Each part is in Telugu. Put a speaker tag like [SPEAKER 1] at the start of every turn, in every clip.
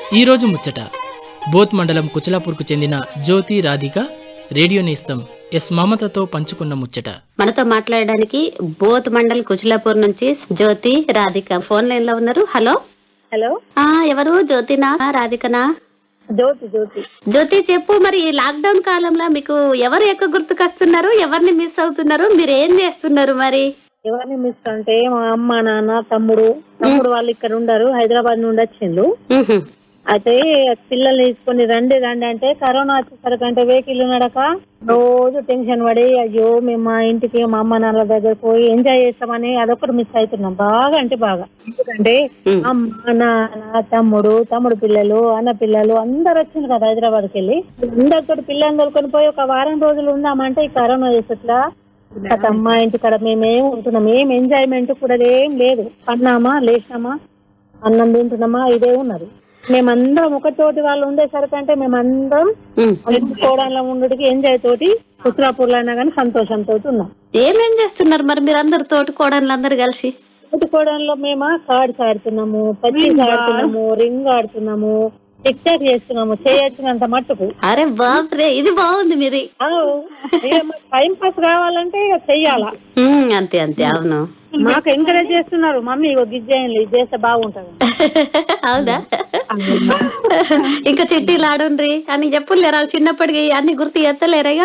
[SPEAKER 1] ఈరోజు ముచ్చట బోత్ మండలం కుచలాపూర్కు చెందిన జ్యోతి రాధిక రేడియో నేస్తం ఎస్ మమతతో పంచుకున్న ముచ్చట
[SPEAKER 2] మనతో మాట్లాడడానికి బోత్ మండల్ కుచిలాపూర్ నుంచి జ్యోతి రాధిక ఫోన్ లైన్ లో ఉన్నారు హలో
[SPEAKER 3] హలో
[SPEAKER 2] ఆ ఎవరు జ్యోతినా రాధికనా
[SPEAKER 3] జ్యోతి జ్యోతి
[SPEAKER 2] జ్యోతి చెప్పు మరి ఈ లాక్డౌన్ కాలంలో మీకు ఎవరు ఎక్కువ గుర్తుకొస్తున్నారు ఎవరిని మిస్ అవుతున్నారు మీరు ఏం చేస్తున్నారు మరి
[SPEAKER 3] ఎవరిని మిస్ అంటే మా అమ్మ నాన్న తమ్ముడు తమ్ముడు వాళ్ళు ఇక్కడ ఉండరు హైదరాబాద్ నుండి వచ్చిండు
[SPEAKER 2] ఉహు.
[SPEAKER 3] అయితే పిల్లల్ని తీసుకొని రండి రండి అంటే కరోనా వచ్చేసరికి అంటే వెహికల్ నడక రోజు టెన్షన్ పడి అయ్యో మేము మా ఇంటికి మా అమ్మ నాన్నల దగ్గర పోయి ఎంజాయ్ చేస్తామని అదొకటి మిస్ అవుతున్నాం బాగా అంటే బాగా ఎందుకంటే
[SPEAKER 2] ఉమ్.
[SPEAKER 3] అమ్మ నాన్న తమ్ముడు తమ్ముడు పిల్లలు అన్న పిల్లలు అందరు వచ్చింది కదా హైదరాబాద్కి వెళ్ళి అందరితో పిల్లల్ని తోలుకొని పోయి ఒక వారం రోజులు ఉందామంటే ఈ కరోనా చేసేట్లా అమ్మ ఇంటికాడ మేమేం ఉంటున్నాం ఏం ఎంజాయ్మెంట్ కూడా ఏం లేదు పన్నామా లేచినామా అన్నం తింటున్నామా ఇదే ఉన్నది మేమందరం ఒక తోటి వాళ్ళు ఉండేసరికి అంటే మేమందరం
[SPEAKER 2] ఉమ్.
[SPEAKER 3] కోడంలో ఉండడికి ఎంజాయ్ తోటి ఉత్తరాపూర్లో అయినా కానీ సంతోషంతో ఉన్నాం
[SPEAKER 2] ఏమేం చేస్తున్నారు మరి మీరు అందరు తోటికోడళ్ళు అందరు కలిసి
[SPEAKER 3] కోడంలో మేము కార్డ్స్ ఆడుతున్నాము పచ్చీస్ ఆడుతున్నాము రింగ్ ఆడుతున్నాము టిక్ టాక్ చేస్తున్నాము చేయొచ్చినంత మట్టుకు
[SPEAKER 2] అరే బాప్రే ఇది బాగుంది మీది
[SPEAKER 3] టైం పాస్ కావాలంటే ఇక చెయ్యాలా
[SPEAKER 2] ఉమ్, అంతే అంతే అవును
[SPEAKER 3] మాకు ఎంకరేజ్ చేస్తున్నారు మమ్మీ ఇగో గిజ్జేయండి ఇది చేస్తే బాగుంటది
[SPEAKER 2] అవునా ఇంకా చిట్టీలు ఆడుండ్రి అని చెప్పులేరా చిన్నప్పటికి అన్ని గుర్తు ఎత్తలేరేగా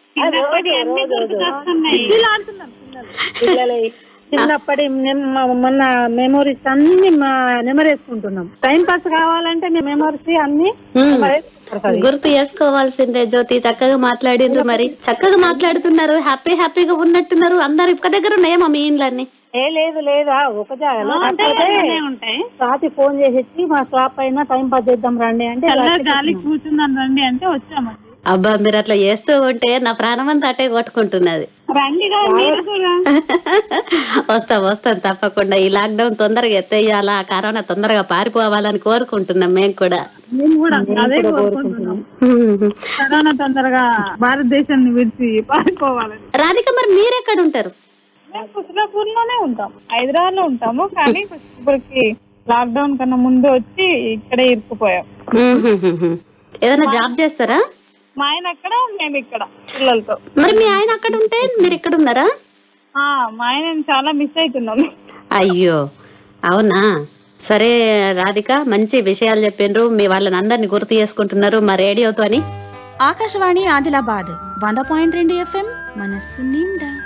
[SPEAKER 3] పిల్లలు చిన్నప్పటి మెమ్- మొన్న మెమోరీస్ అన్ని మా నెమరేసుకుంటున్నాం టైం పాస్ కావాలంటే మేము మెమోరీస్ అన్ని
[SPEAKER 2] ఉమ్.
[SPEAKER 3] నెమరేసుకుంటాం.
[SPEAKER 2] గుర్తు చేసుకోవాల్సిందే జ్యోతి చక్కగా మాట్లాడిండ్రు మరి చక్కగా మాట్లాడుతున్నారు హ్యాపీ హ్యాపీగా ఉన్నట్టున్నారు అందరు ఇక్క దగ్గర ఉన్నాయేమో మీ ఇండ్లన్నీ
[SPEAKER 3] ఏ లేదు లేదా ఒక జాగాలో కాకపోతే రాత్రి ఫోన్ చేసి మా షాప్ అయినా టైం పాస్ చేద్దాం రండి అంటే
[SPEAKER 4] కూర్చున్నాను రండి అంటే వచ్చామండి
[SPEAKER 2] అబ్బా మీరు అట్లా చేస్తూ ఉంటే నా ప్రాణం అంతా అటే కొట్టుకుంటున్నది
[SPEAKER 4] రండి కదా మీరు కూడా
[SPEAKER 2] వస్తాం వస్తాం తప్పకుండా ఈ లాక్డౌన్ తొందరగా ఎత్తేయాలా ఆ కరోనా తొందరగా పారిపోవాలని కోరుకుంటున్నాం మేము కూడా
[SPEAKER 4] మేము కూడా అదే కోరుకుంటున్నాం కరోనా తొందరగా భారతదేశాన్ని విడిచి పారిపోవాలని
[SPEAKER 2] రాధిక మరి మీరెక్కడ ఉంటారు
[SPEAKER 4] మేము కుశలాపూర్ లోనే ఉంటాం హైదరాబాద్ లో ఉంటాము కానీ ఇప్పటికి లాక్డౌన్ కన్నా ముందు వచ్చి ఇక్కడే ఇరుక్కుపోయాం
[SPEAKER 2] మ్మ్. ఏదైనా జాబ్ చేస్తారా
[SPEAKER 4] మా ఆయన అక్కడ మేము ఇక్కడ పిల్లలతో
[SPEAKER 2] మరి మీ ఆయన అక్కడ ఉంటే మీరు ఇక్కడ ఉన్నారా
[SPEAKER 4] ఆ, మా ఆయన చాలా మిస్ అవుతున్నాం
[SPEAKER 2] అయ్యో అవునా సరే రాధిక మంచి విషయాలు చెప్పిండ్రు మీ వాళ్ళని అందరిని గుర్తు చేసుకుంటున్నారు మా రేడియోతో అని
[SPEAKER 5] ఆకాశవాణి ఆదిలాబాద్ వంద పాయింట్ రెండు ఎఫ్ఎం మనస్సు నిండా